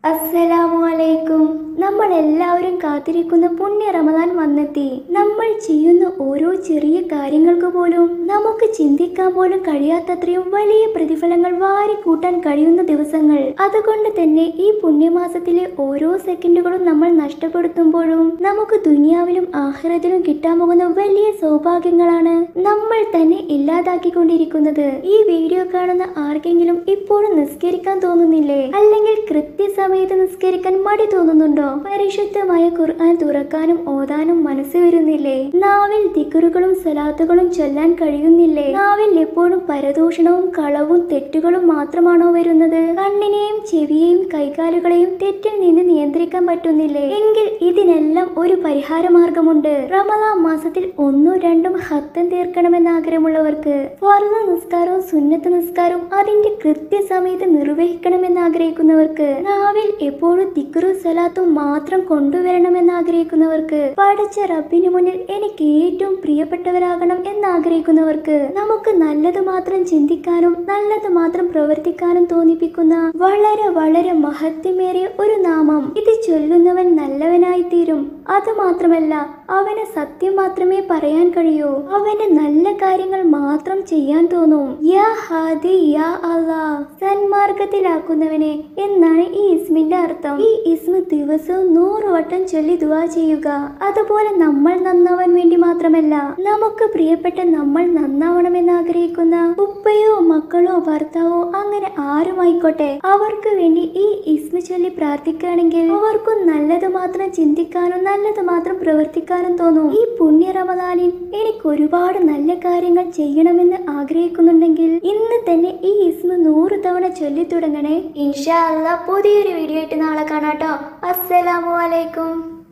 അസ്സലാമു അലൈക്കും നമ്മൾ എല്ലാവരും കാത്തിരിക്കുന്ന പുണ്യ റമദാൻ വന്നെത്തി നമ്മൾ ചെയ്യുന്ന ഓരോ ചെറിയ കാര്യങ്ങൾക്ക് പോലും നമുക്ക് ചിന്തിക്കാൻ പോലും കഴിയാത്തത്രയും വലിയ പ്രതിഫലങ്ങൾ വാരി കൂട്ടാൻ കഴിയുന്ന ദിവസങ്ങൾ അതുകൊണ്ട് തന്നെ ഈ പുണ്യമാസത്തിലെ ഓരോ സെക്കൻഡുകളും നമ്മൾ നഷ്ടപ്പെടുത്തുമ്പോഴും നമുക്ക് ദുനിയാവിലും ആഹ്റത്തിലും കിട്ടാൻ പോകുന്ന വലിയ സൗഭാഗ്യങ്ങളാണ് നമ്മൾ തന്നെ ഇല്ലാതാക്കിക്കൊണ്ടിരിക്കുന്നത് ഈ വീഡിയോ കാണുന്ന ആർക്കെങ്കിലും ഇപ്പോഴും നിസ്കരിക്കാൻ തോന്നുന്നില്ലേ അല്ലെങ്കിൽ കൃത്യസമയത്ത് നിസ്കരിക്കാൻ മടി തോന്നുന്നുണ്ടോ പരിശുദ്ധമായ ഖുർആൻ തുറക്കാനും ഓതാനും മനസ്സ് വരുന്നില്ലേ നാവിൽ ദിക്കറുകളും സലാത്തുകളും ചൊല്ലാൻ കഴിയുന്നില്ലേ നാവിൽ എപ്പോഴും പരദൂഷണവും കളവും തെറ്റുകളും മാത്രമാണോ വരുന്നത് കണ്ണിനെയും ചെവിയെയും കൈകാലുകളെയും തെറ്റിൽ നിന്ന് നിയന്ത്രിക്കാൻ പറ്റുന്നില്ലേ എങ്കിൽ ഇതിനെല്ലാം ഒരു പരിഹാര മാർഗമുണ്ട് റമദാൻ മാസത്തിൽ ഒന്നോ രണ്ടും ഹത്തം തീർക്കണമെന്ന് ആഗ്രഹമുള്ളവർക്ക് ഫർദ് നിസ്കാരവും സുന്നത്ത് നിസ്കാരവും അതിന്റെ കൃത്യസമയത്ത് നിർവഹിക്കണമെന്ന് ആഗ്രഹിക്കുന്നവർക്ക് നാവിൽ എപ്പോഴും തിക്കറു സലാത്തും മാത്രം കൊണ്ടുവരണമെന്ന് ആഗ്രഹിക്കുന്നവർക്ക് പഠിച്ച റബ്ബിന് മുന്നിൽ എനിക്ക് ഏറ്റവും പ്രിയപ്പെട്ടവരാകണം എന്ന് ആഗ്രഹിക്കുന്നവർക്ക് നമുക്ക് നല്ലത് മാത്രം ചിന്തിക്കാനും നല്ലത് മാത്രം പ്രവർത്തിക്കാനും തോന്നിപ്പിക്കുന്ന വളരെ വളരെ മഹത്യമേറിയ ഒരു നാമം ഇത് ചൊല്ലുന്നവൻ നല്ലവനായി തീരും അത് മാത്രമല്ല അവന് സത്യം മാത്രമേ പറയാൻ കഴിയൂ അവന് നല്ല കാര്യങ്ങൾ മാത്രം ചെയ്യാൻ തോന്നും യാ ഹാദി യാ അല്ലാ സന്മാർഗത്തിലാക്കുന്നവനെ എന്നാണ് ഈ ഇസ്മിന്റെ അർത്ഥം ഈ ഇസ്മ ദിവസവും നൂറ് വട്ടം ചൊല്ലി ദുവാ ചെയ്യുക അതുപോലെ നമ്മൾ നന്നാവാൻ വേണ്ടി മാത്രമല്ല നമുക്ക് പ്രിയപ്പെട്ട നമ്മൾ നന്നാവണമെന്ന് ആഗ്രഹിക്കുന്ന ഉപ്പയോ മക്കളോ ഭർത്താവോ അങ്ങനെ ആരുമായിക്കോട്ടെ അവർക്ക് വേണ്ടി ഈ ഇസ്മ ചൊല്ലി പ്രാർത്ഥിക്കുകയാണെങ്കിൽ അവർക്കും നല്ലത് മാത്രം ചിന്തിക്കാനും നല്ലത് മാത്രം പ്രവർത്തിക്കാനും തോന്നും ഈ പുണ്യ റമദാനിൽ എനിക്ക് ഒരുപാട് നല്ല കാര്യങ്ങൾ ചെയ്യണമെന്ന് ആഗ്രഹിക്കുന്നുണ്ടെങ്കിൽ ഇന്ന് തന്നെ ഈ ഇസ്മ നൂറ് തവണ ചൊല്ലി തുടങ്ങണേ ഇൻഷാ അല്ലാ പുതിയൊരു വീഡിയോ ആയിട്ട് നാളെ കാണാട്ടോ അസ്സലാമു അലൈക്കും